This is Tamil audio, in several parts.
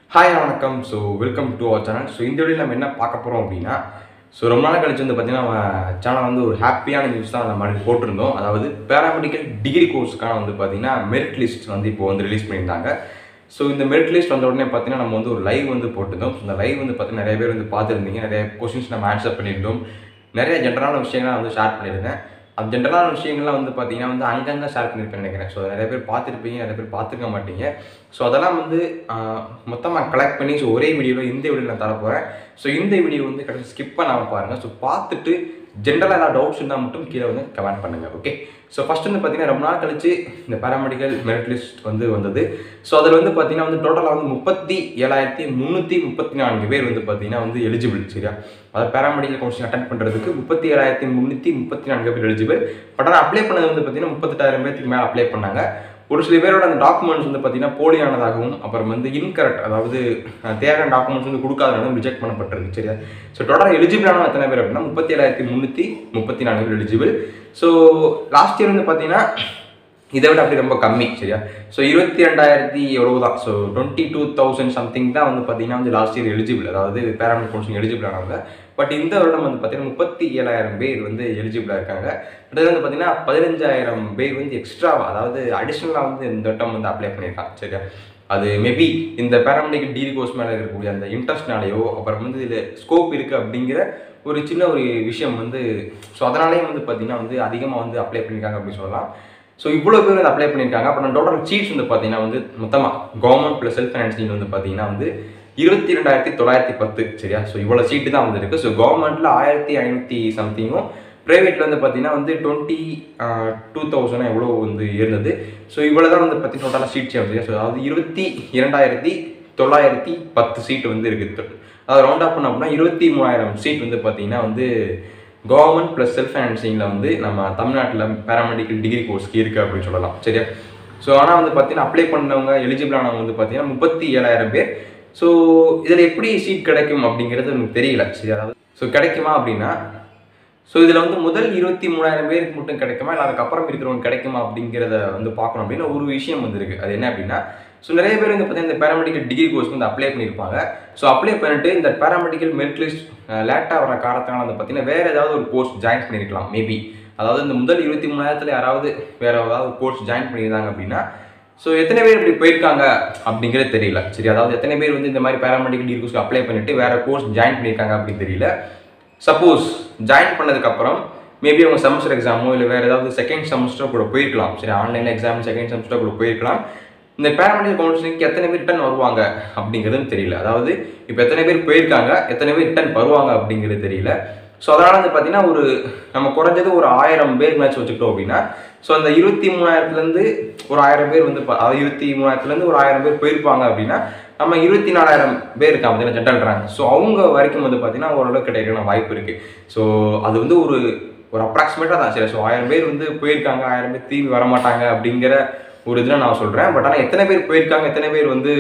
ஹாய் வணக்கம் so welcome to our channel so இந்த வீடியோவில் நம்ம என்ன பார்க்க போகிறோம் அப்படின்னா ஸோ ரொம்ப நாள் கழிச்சு வந்து பார்த்தீங்கன்னா நம்ம சேனல் வந்து ஒரு ஹாப்பியான நியூஸ் தான் நம்ம மாதிரி போட்டிருந்தோம் அதாவது பேராமெடிக்கல் டிகிரி கோர்ஸ்க்கான வந்து பார்த்தீங்கன்னா மெரிட் லிஸ்ட் வந்து இப்போ வந்து ரிலீஸ் பண்ணியிருந்தாங்க ஸோ இந்த மெரிட் லிஸ்ட் வந்த உடனே பார்த்தீங்கன்னா நம்ம வந்து ஒரு லைவ் வந்து போட்டிருந்தோம் ஸோ இந்த லைவ் வந்து பார்த்தீங்கன்னா நிறைய பேர் வந்து பார்த்துருந்தீங்க நிறைய கொஸ்டின்ஸ் நம்ம ஆன்சர் பண்ணியிருந்தோம் நிறைய ஜென்ரலான விஷயங்கள் வந்து ஷேர் பண்ணியிருந்தேன் அந்த ஜென்ரலான விஷயங்கள்லாம் வந்து பார்த்தீங்கன்னா வந்து அங்கங்கே ஷேர் பண்ணியிருப்பேன் நினைக்கிறேன் ஸோ நிறைய பேர் பார்த்துருப்பீங்க நிறைய பேர் பார்த்துருக்க மாட்டீங்க ஸோ அதெல்லாம் வந்து மொத்தமாக கலெக்ட் பண்ணி ஸோ ஒரே வீடியோவில் இந்த வீடியோவில் நான் தரப்போகிறேன் ஸோ இந்த வீடியோ வந்து கடைசி ஸ்கிப் பண்ணாமல் பாருங்கள் ஸோ பார்த்துட்டு ஜென்ரலாக ஏதாவது டவுட்ஸ் இருந்தால் மட்டும் கீழே வந்து கமெண்ட் பண்ணுங்கள் ஓகே ஸோ ஃபஸ்ட் வந்து பார்த்தீங்கன்னா ரொம்ப நாள் கழிச்சு இந்த பேராமெடிக்கல் மெரிட் லிஸ்ட் வந்து வந்தது ஸோ அதில் வந்து பார்த்தீங்கன்னா வந்து டோட்டலாக வந்து முப்பத்தி ஏழாயிரத்தி முந்நூற்றி முப்பத்தி நான்கு பேர் வந்து பார்த்தீங்கன்னா வந்து எலிஜிபிள் சரியா அதாவது பேராமெடிக்கல் கவுன்சிலிங் அட்டன் பண்ணுறதுக்கு முப்பத்தி ஏழாயிரத்தி முந்நூற்றி முப்பத்தி நான்கு பேர் எலிஜிபிள் பட் ஆனால் அப்ளை பண்ணது வந்து பார்த்தீங்கன்னா முப்பத்தெட்டாயிரம் பேருக்கு மேலே அப்ளை பண்ணாங்க ஒரு சில பேரோட அந்த டாக்குமெண்ட்ஸ் வந்து பார்த்தீங்கன்னா போலியானதாகவும் அப்புறம் வந்து இன்கரெக்ட் அதாவது அஹ், தேவையான டாக்குமெண்ட்ஸ் வந்து கொடுக்காதனாலும் ரிஜெக்ட் பண்ணப்பட்டிருக்கு சரியா ஸோ டோட்டலாக எலிஜிபிளான எத்தனை பேர் அப்படின்னா முப்பத்தி ஏழாயிரத்தி முந்நூற்றி முப்பத்தி நாலு பேர் எலிஜிபிள் ஸோ லாஸ்ட் இயர் வந்து பார்த்தீங்கன்னா இதை விட அப்படி ரொம்ப கம்மி சரியா ஸோ இருபத்தி ரெண்டாயிரத்தி எவ்வளவு தான் so twenty two thousand something தான் வந்து பார்த்தீங்கன்னா வந்து லாஸ்ட் இயர் எலிஜிபிள் அதாவது பேராமெடிக் கவுன்சிலிங் எலிஜிபிள் ஆனவங்க பட் இந்த வருடம் வந்து பார்த்தீங்கன்னா முப்பத்தி ஏழாயிரம் பேர் வந்து எலிஜிபிளாக இருக்காங்க அது வந்து பார்த்தீங்கன்னா பதினஞ்சாயிரம் பேர் வந்து எக்ஸ்ட்ரா அதாவது அடிஷ்னலாக வந்து இந்த வட்டம் வந்து அப்ளை பண்ணியிருக்காங்க சரியா அது மேபி இந்த பேராமெடிக்கல் டிகிரி கோர்ஸ் மேலே இருக்கக்கூடிய அந்த இன்ட்ரெஸ்ட்னாலேயோ அப்புறம் வந்து இதில் ஸ்கோப் இருக்குது அப்படிங்கிற ஒரு சின்ன ஒரு விஷயம் வந்து ஸோ அதனாலேயும் வந்து பார்த்தீங்கன்னா வந்து அதிகமாக வந்து அப்ளை பண்ணியிருக்காங்க அப்படின்னு சொல்லலாம் ஸோ இவ்வளோ பேர் வந்து அப்ளை பண்ணியிருக்காங்க அப்புறம் டோட்டல் சீட்ஸ் வந்து பார்த்தீங்கன்னா வந்து மொத்தமாக கவர்மெண்ட் ப்ளஸ் செல்ஃப் ஃபைனான்சிங் வந்து பார்த்தீங்கன்னா வந்து இருபத்தி ரெண்டாயிரத்தி தொள்ளாயிரத்தி பத்து சரியா ஸோ இவ்வளோ சீட்டு தான் வந்துருக்கு ஸோ கவர்மெண்ட்டில் ஆயிரத்தி ஐநூற்றி சம்திங்கும் ப்ரைவேட்டில் வந்து பார்த்தீங்கன்னா வந்து டுவெண்ட்டி டூ தௌசண்ட் எவ்வளோ வந்து இருந்தது ஸோ இவ்வளோ தான் வந்து பார்த்தீங்கன்னா டோட்டலாக சீட் சரியா ஸோ அதாவது இருபத்தி இரண்டாயிரத்தி தொள்ளாயிரத்தி பத்து சீட் வந்து இருக்குது அதாவது ரவுண்ட் ஆஃப் பண்ண அப்படின்னா இருபத்தி மூணாயிரம் சீட் வந்து பார்த்தீங்கன்னா வந்து கவர்மெண்ட் ப்ளஸ் செல்ஃப் ஃபைனான்சிங்கில் வந்து நம்ம தமிழ்நாட்டில் பேராமெடிக்கல் டிகிரி கோர்ஸ்க்கு இருக்குது அப்படின்னு சொல்லலாம் சரியா ஸோ ஆனால் வந்து பார்த்தீங்கன்னா அப்ளை பண்ணவங்க எலிஜிபிள் ஆனவங்க வந்து பார்த்தீங்கன்னா முப்பத்தி ஏழாயிரம் பேர் ஸோ இதில் எப்படி சீட் கிடைக்கும் அப்படிங்கிறது எனக்கு தெரியல சரி அதாவது ஸோ கிடைக்குமா அப்படின்னா ஸோ இதில் வந்து முதல் இருபத்தி மூணாயிரம் பேருக்கு மட்டும் கிடைக்குமா இல்லை அதுக்கப்புறம் இருக்கிறவங்க கிடைக்குமா அப்படிங்கிறத வந்து பார்க்கணும் அப்படின்னா ஒரு விஷயம் வந்து இருக்குது அது என்ன அப்படின்னா ஸோ நிறைய பேர் வந்து பார்த்தீங்கன்னா இந்த பேராமெடிக்கல் டிகிரி கோர்ஸ் வந்து அப்ளை பண்ணியிருப்பாங்க ஸோ அப்ளை பண்ணிட்டு இந்த பேராமெடிக்கல் மெரிட் லிஸ்ட் லேட்டாக வர காரணத்தினால வந்து பார்த்தீங்கன்னா வேறு ஏதாவது ஒரு கோர்ஸ் ஜாயின் பண்ணியிருக்கலாம் மேபி அதாவது இந்த முதல் இருபத்தி மூணாயிரத்தில் யாராவது வேறு ஏதாவது கோர்ஸ் ஜாயின் பண்ணியிருந்தாங்க அப்படின்னா ஸோ எத்தனை பேர் இப்படி போயிருக்காங்க அப்படிங்கிறது தெரியல சரி அதாவது எத்தனை பேர் வந்து இந்த மாதிரி பேராமெடிக்கல் டிகிரி கோர்ஸ்க்கு அப்ளை பண்ணிட்டு வேற கோர்ஸ் ஜாயின் பண்ணியிருக்காங்க அப்படின்னு தெரியல சப்போஸ் ஜாயின் பண்ணதுக்கப்புறம் மேபி அவங்க செமஸ்டர் எக்ஸாமோ இல்லை வேறு ஏதாவது செகண்ட் செமஸ்டர் கூட போயிருக்கலாம் சரி ஆன்லைன் எக்ஸாம் செகண்ட் செமஸ்டர் கூட போயிருக்கலாம் இந்த பேராமெடிக்கல் கவுன்சிலிங்க்கு எத்தனை பேர் ரிட்டன் வருவாங்க அப்படிங்கிறதும் தெரியல அதாவது இப்போ எத்தனை பேர் போயிருக்காங்க எத்தனை பேர் ரிட்டன் வருவாங்க அப்படிங்கிறது தெரியல ஸோ அதனால் வந்து பார்த்தீங்கன்னா ஒரு நம்ம குறைஞ்சது ஒரு ஆயிரம் பேர் மேட்ச் வச்சுக்கிட்டோம் அப்படின்னா ஸோ அந்த இருபத்தி மூணாயிரத்துலேருந்து ஒரு ஆயிரம் பேர் வந்து ப- அதாவது இருபத்தி மூணாயிரத்துலேருந்து ஒரு ஆயிரம் பேர் போயிருப்பாங்க அப்படின்னா நம்ம இருபத்தி நாலாயிரம் பேர் இருக்காங்க பார்த்தீங்கன்னா ஜென்ரல் ரேங்க் ஸோ அவங்க வரைக்கும் வந்து பார்த்தீங்கன்னா ஓரளவுக்கு கிடைக்கிற வாய்ப்பு இருக்குது ஸோ அது வந்து ஒரு ஒரு அப்ராக்சிமேட்டாக தான் சரி ஸோ ஆயிரம் பேர் வந்து போயிருக்காங்க ஆயிரம் பேர் திரும்பி வரமாட்டாங்க அப்படிங்கிற ஒரு இதில் நான் சொல்கிறேன் பட் ஆனால் எத்தனை பேர் போயிருக்காங்க எத்தனை பேர் வந்து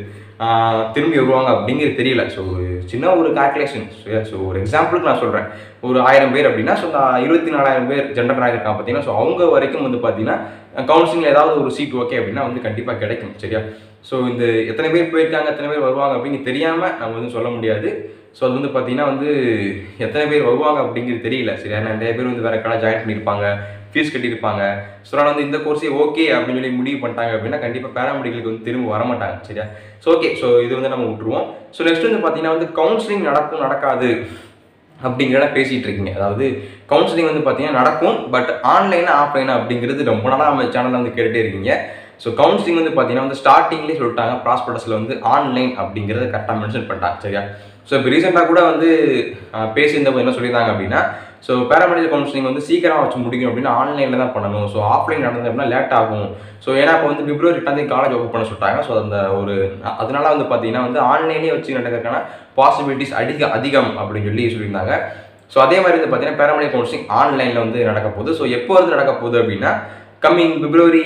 ஆஹ், திரும்பி வருவாங்க அப்படிங்கிறது தெரியல ஸோ ஒரு சின்ன ஒரு கால்குலேஷன் ஸோ ஒரு எக்ஸாம்பிளுக்கு நான் சொல்கிறேன் ஒரு ஆயிரம் பேர் அப்படின்னா ஸோ இந்த இருபத்தி நாலாயிரம் பேர் ஜென்ரல் ரேங்க் இருக்காங்க பார்த்தீங்கன்னா ஸோ அவங்க வரைக்கும் வந்து பார்த்தீங்கன்னா கவுன்சிலிங்கில் ஏதாவது ஒரு சீட் ஓகே அப்படின்னா வந்து கண்டிப்பாக கிடைக்கும் சரியா ஸோ இந்த எத்தனை பேர் போயிருக்காங்க எத்தனை பேர் வருவாங்க அப்படின்னு தெரியாமல் நம்ம வந்து சொல்ல முடியாது ஸோ அது வந்து பார்த்தீங்கன்னா வந்து எத்தனை பேர் வருவாங்க அப்படிங்கிறது தெரியல சரியா நிறைய பேர் வந்து வேறு கடை ஜாயின் பண்ணியிருப்பாங்க ஃபீஸ் கட்டியிருப்பாங்க ஸோ அதனால் வந்து இந்த கோர்ஸே ஓகே அப்படின்னு சொல்லி முடிவு பண்ணிட்டாங்க அப்படின்னா கண்டிப்பாக பேராமெடிக்கலுக்கு வந்து திரும்ப வர மாட்டாங்க சரியா ஸோ ஓகே ஸோ இது வந்து நம்ம விட்டுருவோம் ஸோ நெக்ஸ்ட் வந்து பார்த்தீங்கன்னா வந்து கவுன்சிலிங் நடக்கும் நடக்காது அப்படிங்கிறத பேசிகிட்டு இருக்கீங்க அதாவது கவுன்சிலிங் வந்து பார்த்தீங்கன்னா நடக்கும் பட் ஆன்லைனா ஆஃப்லைனா அப்படிங்கிறது ரொம்ப நாளாக நம்ம சேனலில் வந்து கேட்டுட்டே இருக்கீங்க ஸோ கவுன்சிலிங் வந்து பார்த்தீங்கன்னா வந்து ஸ்டார்டிங்லேயே சொல்லிட்டாங்க ப்ராஸ்பரஸில் வந்து ஆன்லைன் அப்படிங்கிறத கரெக்டாக மென்ஷன் பண்ணிட்டாங்க சரியா ஸோ இப்போ ரீசெண்டாக கூட வந்து ஆஹ், பேசியிருந்தப்போ என்ன சொல்லியிருந்தாங்க அப்படின்னா ஸோ பேராமெடிக்கல் கவுன்சிலிங் வந்து சீக்கிரம் வச்சு முடிக்கணும் அப்படின்னா ஆன்லைனில் தான் பண்ணணும் ஸோ ஆஃப்லைன் நடந்தது அப்படின்னா லேட் ஆகும் ஸோ ஏன்னா இப்போ வந்து பிப்ரவரி எட்டாம் தேதி காலேஜ் ஓப்பன் பண்ண சொல்லிட்டாங்க ஸோ அந்த ஒரு அதனால வந்து பார்த்தீங்கன்னா வந்து ஆன்லைனே வச்சு நடக்கிறதுக்கான பாசிபிலிட்டிஸ் அதிக அதிகம் அப்படின்னு சொல்லி சொல்லியிருந்தாங்க ஸோ அதே மாதிரி வந்து பார்த்தீங்கன்னா பேராமெடிக்கல் கவுன்சிலிங் ஆன்லைனில் வந்து நடக்க போகுது ஸோ எப்போ வந்து நடக்க போகுது அப்படின்னா coming February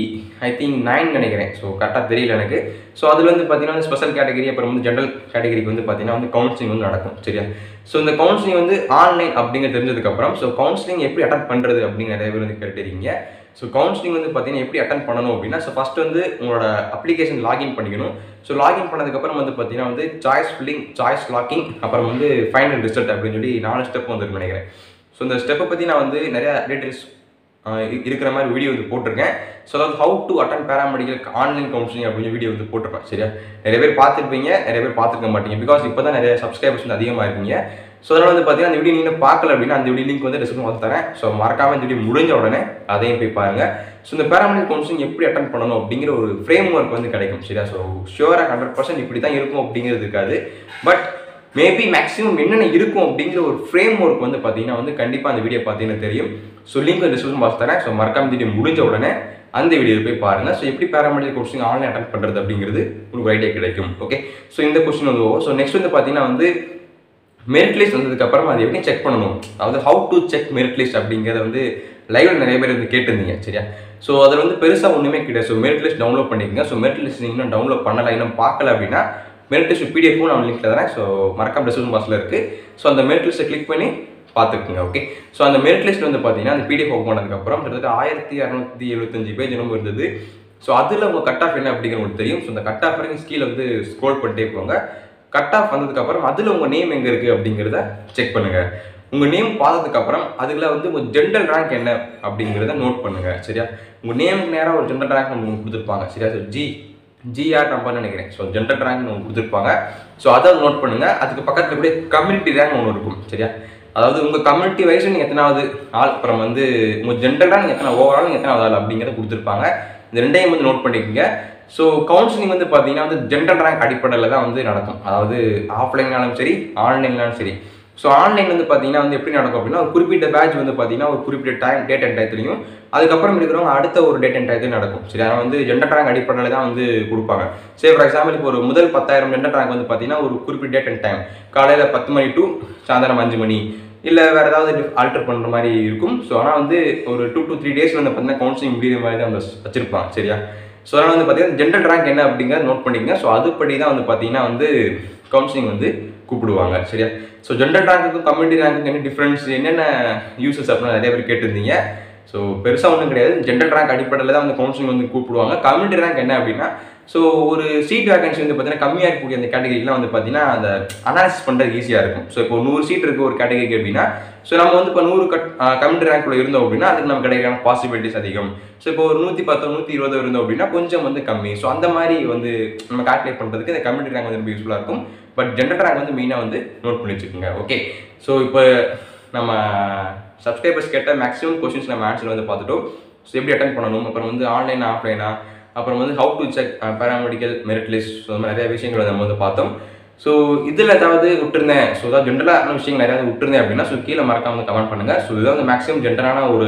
I think nine நினைக்கிறேன் ஸோ கரெக்டாக தெரியல எனக்கு ஸோ அதில் வந்து பார்த்தீங்கன்னா வந்து ஸ்பெஷல் கேட்டகரி அப்புறம் வந்து ஜென்ரல் கேட்டகரிக்கு வந்து பார்த்தீங்கன்னா வந்து கவுன்சிலிங் வந்து நடக்கும் சரியா ஸோ இந்த கவுன்சிலிங் வந்து ஆன்லைன் அப்படிங்கிற தெரிஞ்சதுக்கப்புறம் ஸோ கவுன்சிலிங் எப்படி அட்டன் பண்ணுறது அப்படின்னு நிறைய பேர் வந்து கேட்டுருக்கீங்க ஸோ கவுன்சிலிங் வந்து பார்த்தீங்கன்னா எப்படி அட்டன் பண்ணணும் அப்படின்னா ஸோ ஃபஸ்ட் வந்து உங்களோட அப்ளிகேஷன் லாகின் பண்ணிக்கணும் ஸோ லாகின் பண்ணதுக்கப்புறம் வந்து பார்த்தீங்கன்னா வந்து சாய்ஸ் ஃபில்லிங் சாய்ஸ் லாக்கிங் அப்புறம் வந்து ஃபைனல் ரிசல்ட் அப்படின்னு சொல்லி நாலு ஸ்டெப் வந்து நினைக்கிறேன் ஸோ இந்த ஸ்டெப்பை பற்றி நான் வந்து நிறைய டீட்டெயில்ஸ் இருக்கிற மாதிரி வீடியோ வந்து போட்டிருக்கேன் ஸோ அதாவது how to attend paramedical online counselling அப்படின்னு வீடியோ வந்து போட்டிருப்பேன் சரியா நிறைய பேர் பார்த்துருப்பீங்க நிறைய பேர் பார்த்துருக்க மாட்டீங்க பிகாஸ் இப்போ தான் நிறைய சப்ஸ்கிரைபர்ஸ் வந்து அதிகமாக இருக்கீங்க ஸோ அதனால் வந்து பார்த்தீங்கன்னா அந்த வீடியோ நீங்கள் பார்க்கல அப்படின்னா அந்த வீடியோ லிங்க் வந்து டிஸ்கிரிப்ஷன் வந்து தரேன் ஸோ மறக்காம இந்த வீடியோ முடிஞ்ச உடனே அதையும் போய் பாருங்க ஸோ இந்த பேராமெடிக்கல் கவுன்சிலிங் எப்படி அட்டன் பண்ணணும் அப்படிங்கிற ஒரு ஃப்ரேம் ஒர்க் வந்து கிடைக்கும் சரியா ஸோ ஷுவராக ஹண்ட்ரட் பர்சன்ட் இப்படி தான் இருக்கும் அப்படிங்கிறது இருக்காது பட் மேபி மேக்ஸிமம் என்னென்ன இருக்கும் அப்படிங்கிற ஒரு ஃப்ரேம் ஒர்க் வந்து பார்த்தீங்கன்னா வந்து கண்டிப்பாக அந்த வீடியோ பார்த்தீங்கன்னா தெரியும் ஸோ லிங்க் டிஸ்கிரிப்ஷன் பாக்ஸ் தரேன் ஸோ மறக்காம வீடியோ முடிஞ்ச உடனே அந்த வீடியோ போய் பாருங்க ஸோ எப்படி பேராமெடிக்கல் கோர்சிங் ஆன்லைன் அட்டன் பண்ணுறது அப்படிங்கிறது உங்களுக்கு ஐடியா கிடைக்கும் ஓகே ஸோ இந்த கொஸ்டின் வந்து ஸோ நெக்ஸ்ட் வந்து பார்த்தீங்கன்னா வந்து மெரிட் லிஸ்ட் வந்ததுக்கப்புறம் அது எப்படி செக் பண்ணணும் அதாவது how to check merit list அப்படிங்கிறத வந்து லைவ்ல நிறைய பேர் வந்து கேட்டிருந்தீங்க சரியா ஸோ அதில் வந்து பெருசாக ஒன்றுமே கிடையாது ஸோ மெரிட் லிஸ்ட் டவுன்லோட் பண்ணிக்கங்க ஸோ மெரிட் லிஸ்ட் நீங்கள் இன்னும் டவுன்லோட் பண்ணலை இன்னும் பார்க்கல அப்படின்னா மெரிட் லிஸ்ட் பிடிஎஃபும் நான் லிங்க்ல தரேன் ஸோ மறக்காம டிஸ்கிரிப்ஷன் பாக்ஸில் இருக்குது ஸோ அந்த மெரிட் லிஸ்ட்டை கிளிக் பண்ணி பார்த்துக்குங்க ஓகே ஸோ அந்த மெரிட் லிஸ்ட் வந்து பார்த்தீங்கன்னா அந்த பிடிஎஃப் ஓப்பன் பண்ணதுக்கப்புறம் கிட்டத்தட்ட ஆயிரத்தி இரநூத்தி எழுபத்தஞ்சு பேஜ் ரொம்ப இருந்தது ஸோ அதில் உங்கள் கட் ஆஃப் என்ன அப்படிங்கிற உங்களுக்கு தெரியும் ஸோ அந்த கட் ஆஃப் வரைக்கும் கீழே வந்து ஸ்க்ரோல் பண்ணிட்டே போங்க கட் ஆஃப் வந்ததுக்கப்புறம் அதில் உங்கள் நேம் எங்கே இருக்குது அப்படிங்கிறத செக் பண்ணுங்கள் உங்கள் நேம் பார்த்ததுக்கப்புறம் அதில் வந்து உங்கள் ஜென்ரல் ரேங்க் என்ன அப்படிங்கிறத நோட் பண்ணுங்கள் சரியா உங்கள் நேமுக்கு நேராக ஒரு ஜென்ரல் ரேங்க் உங்களுக்கு கொடுத்துருப்பாங்க சரியா ஸோ ஜி ஜிஆர் நம்பர்னு நினைக்கிறேன் ஸோ ஜென்ரல் ரேங்க் ஒன்று கொடுத்துருப்பாங்க ஸோ அதை நோட் பண்ணுங்கள் அதுக்கு பக்கத்தில் கூட கம்யூனிட்டி ரேங்க் ஒன்று இருக்கும் சரியா அதாவது உங்கள் கம்யூனிட்டி வைஸ் நீங்கள் எத்தனாவது ஆள் அப்புறம் வந்து உங்கள் ஜென்ரல் ரேங்க் எத்தனை ஓவரால் நீங்கள் எத்தனாவது ஆள் அப்படிங்கிறத கொடுத்துருப்பாங்க இந்த ரெண்டையும் வந்து நோட் பண்ணிக்கோங்க ஸோ கவுன்சிலிங் வந்து பார்த்தீங்கன்னா வந்து ஜென்ரல் ரேங்க் அடிப்படையில் தான் வந்து நடக்கும் அதாவது ஆஃப்லைன்னாலும் சரி ஆன்லைன்னாலும் சரி ஸோ ஆன்லைன் வந்து பார்த்தீங்கன்னா வந்து எப்படி நடக்கும் அப்படின்னா ஒரு குறிப்பிட்ட பேட்ச் வந்து பார்த்தீங்கன்னா ஒரு குறிப்பிட்ட டைம் டேட் அண்ட் டயத்துலையும் அதுக்கப்புறம் இருக்கிறவங்க அடுத்த ஒரு டேட் அண்ட் டயத்துலையும் நடக்கும் சரி அதை வந்து ஜென்டர் ரேங்க் அடிப்படையில் தான் வந்து கொடுப்பாங்க சரி ஃபார் எக்ஸாம்பிள் இப்போ ஒரு முதல் பத்தாயிரம் ஜென்டர் ரேங்க் வந்து பார்த்தீங்கன்னா ஒரு குறிப்பிட்ட டேட் அண்ட் டைம் காலையில் பத்து மணி டு சாயந்தரம் அஞ்சு மணி இல்லை வேறு ஏதாவது ஆல்டர் பண்ணுற மாதிரி இருக்கும் ஸோ ஆனால் வந்து ஒரு டூ டு த்ரீ டேஸ் வந்து பார்த்தீங்கன்னா கவுன்சிலிங் முடிகிற மாதிரி தான் வந்து வச்சிருப்பாங்க சரியா ஸோ அதனால் வந்து பார்த்தீங்கன்னா ஜென்ரல் ரேங்க் என்ன அப்படிங்கிறத நோட் பண்ணிக்கங்க ஸோ அதுபடி தான் வந்து பார்த்தீங்கன்னா வந்து கவுன்சிலிங் வந்து கூப்பிடுவாங்க சரியா ஸோ ஜென்ரல் ரேங்க்குக்கும் கம்யூனிட்டி ரேங்க்குக்கும் என்ன டிஃப்ரென்ஸ் என்னென்ன யூசஸ் அப்படின்னு நிறைய பேர் கேட்டிருந்தீங்க ஸோ பெருசாக ஒன்றும் கிடையாது ஜென்ரல் ரேங்க் அடிப்படையில் தான் வந்து கவுன்சிலிங் வந்து கூப்பிடுவாங்க கம்யூனிட்டி ரேங்க் என்ன அப்படின்னா ஸோ ஒரு சீட் வேகன்சி வந்து பார்த்தீங்கன்னா கம்மியாக இருக்கக்கூடிய அந்த கேட்டகரிக்கெலாம் வந்து பார்த்தீங்கன்னா அந்த அனாலிசிஸ் பண்ணுறது ஈஸியாக இருக்கும் ஸோ இப்போ நூறு சீட் இருக்குது ஒரு கேட்டகரிக்கு அப்படின்னா ஸோ நம்ம வந்து இப்போ நூறு கட் கம்யூனிட்டி ரேங்க்ல இருந்தோம் அப்படின்னா அதுக்கு நம்ம கிடைக்கிற பாசிபிலிட்டிஸ் அதிகம் ஸோ இப்போ ஒரு நூற்றி பத்தோ நூற்றி இருபதோ இருந்தோம் அப்படின்னா கொஞ்சம் வந்து கம்மி ஸோ அந்த மாதிரி வந்து நம்ம கால்குலேட் பண்ணுறதுக்கு இந்த கம்யூனிட்டி ரேங்க் வந்து ரொம்ப யூஸ்ஃபுல்லாக இருக்கும் பட் ஜென்ரல் ரேங்க் வந்து மெயினாக வந்து நோட் பண்ணி வச்சுக்கோங்க ஓகே ஸோ இப்போ நம்ம சப்ஸ்கிரைபர்ஸ் கேட்ட மேக்ஸிமம் கொஸ்டின்ஸ் நம்ம ஆன்சர் வந்து பார்த்துட்டோம் ஸோ எப்படி அட்டன் பண்ணணும் அப்புறம் வந்து ஆன்லைன் ஆஃப்லைனா அப்புறம் வந்து how to check paramedical merit list so மாதிரி நிறைய விஷயங்களை நம்ம வந்து பார்த்தோம் ஸோ இதில் ஏதாவது விட்டுருந்தேன் ஸோ ஏதாவது ஜென்ரலான விஷயங்கள் நிறையாவது விட்டுருந்தேன் அப்படின்னா ஸோ கீழே மறக்காம வந்து கமெண்ட் பண்ணுங்கள் ஸோ இதுதான் வந்து மேக்ஸிமம் ஜென்ரலான ஒரு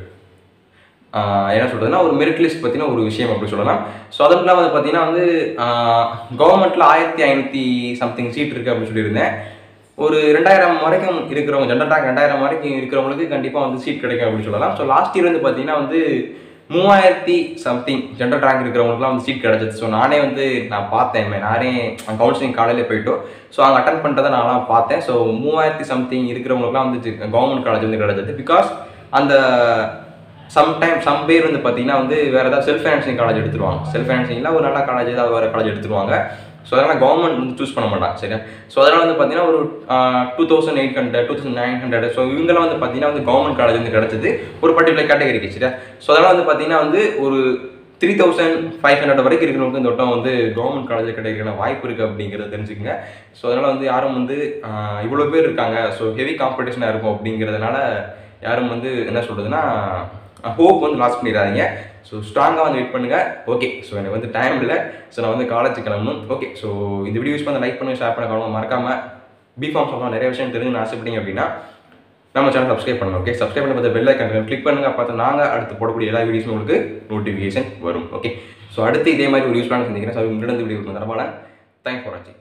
என்ன சொல்கிறதுனா ஒரு மெரிட் லிஸ்ட் பற்றின ஒரு விஷயம் அப்படி சொல்லலாம் ஸோ அதுவும் இல்லாமல் வந்து பார்த்தீங்கன்னா வந்து கவர்மெண்ட்டில் ஆயிரத்தி ஐநூற்றி சம்திங் சீட் இருக்குது அப்படின்னு சொல்லியிருந்தேன் ஒரு ரெண்டாயிரம் வரைக்கும் இருக்கிறவங்க ஜென்ரல் ரேங்க் ரெண்டாயிரம் வரைக்கும் இருக்கிறவங்களுக்கு கண்டிப்பாக வந்து சீட் கிடைக்கும் அப்படின்னு சொல்லலாம் ஸோ லாஸ்ட் இயர் வந்து பார்த்தீங்கன்னா வந்து மூவாயிரத்தி சம்திங் ஜென்ரல் ரேங்க் இருக்கிறவங்களுக்குலாம் வந்து சீட் கிடச்சிது ஸோ நானே வந்து நான் பார்த்தேன் நானே கவுன்சிலிங் காலையில் போயிட்டோம் ஸோ அங்கே அட்டன் பண்ணுறதை நான்லாம் பார்த்தேன் ஸோ மூவாயிரத்தி சம்திங் இருக்கிறவங்களுக்குலாம் வந்து கவர்மெண்ட் காலேஜ் வந்து கிடச்சிது பிகாஸ் அந்த சம்டைம் சம் பேர் வந்து பார்த்தீங்கன்னா வந்து வேறு ஏதாவது செல்ஃப் ஃபைனான்சிங் காலேஜ் எடுத்துருவாங்க செல்ஃப் ஃபைனான்சிங்கில் ஒரு நல்ல காலேஜ் ஏதாவது வேறு காலேஜ் எடுத்துருவாங்க ஸோ அதனால் கவர்மெண்ட் வந்து சூஸ் பண்ண மாட்டாங்க சரியா ஸோ அதனால் வந்து பார்த்தீங்கன்னா ஒரு two thousand eight hundred two thousand nine hundred so இவங்கெல்லாம் வந்து பார்த்தீங்கன்னா வந்து கவர்மெண்ட் காலேஜ் வந்து கிடச்சிது ஒரு பர்டிகுலர் கேட்டகரிக்கு சரியா ஸோ அதனால் வந்து பார்த்தீங்கன்னா வந்து ஒரு த்ரீ தௌசண்ட் ஃபைவ் ஹண்ட்ரட் வரைக்கும் இருக்கிறவங்களுக்கு இந்த வட்டம் வந்து கவர்மெண்ட் காலேஜில் கிடைக்கிற வாய்ப்பு இருக்குது அப்படிங்கிறத தெரிஞ்சுக்கங்க ஸோ அதனால் வந்து யாரும் வந்து இவ்வளோ பேர் இருக்காங்க ஸோ ஹெவி காம்படிஷனாக இருக்கும் அப்படிங்கிறதுனால யாரும் வந்து என்ன சொல்கிறதுனா ஹோப் வந்து லாஸ் பண்ணிடாதீங்க ஸோ ஸ்ட்ராங்காக வந்து வெயிட் பண்ணுங்கள் ஓகே ஸோ எனக்கு வந்து டைம் இல்லை ஸோ நான் வந்து காலேஜ் கிளம்பணும் ஓகே ஸோ இந்த வீடியோ யூஸ் பண்ண லைக் பண்ணுங்க ஷேர் பண்ண கவனம் மறக்காமல் பிஃபார்ம் சொல்லலாம் நிறைய விஷயம் தெரிஞ்சு ஆசைப்பட்டீங்க அப்படின்னா நம்ம சேனல் சப்ஸ்கிரைப் பண்ணுங்க ஓகே சப்ஸ்கிரைப் பண்ண பார்த்த பெல் ஐக்கன் கிளிக் பண்ணுங்க பார்த்து நாங்கள் அடுத்து போடக்கூடிய எல்லா வீடியோஸும் உங்களுக்கு நோட்டிஃபிகேஷன் வரும் ஓகே ஸோ அடுத்து இதே மாதிரி ஒரு யூஸ்ஃபுல்லான சந்திக்கிறேன் ஸோ உங்களிடம் வீடியோ தரமான தேங்க்ஸ் ஃபார் வாட்சிங்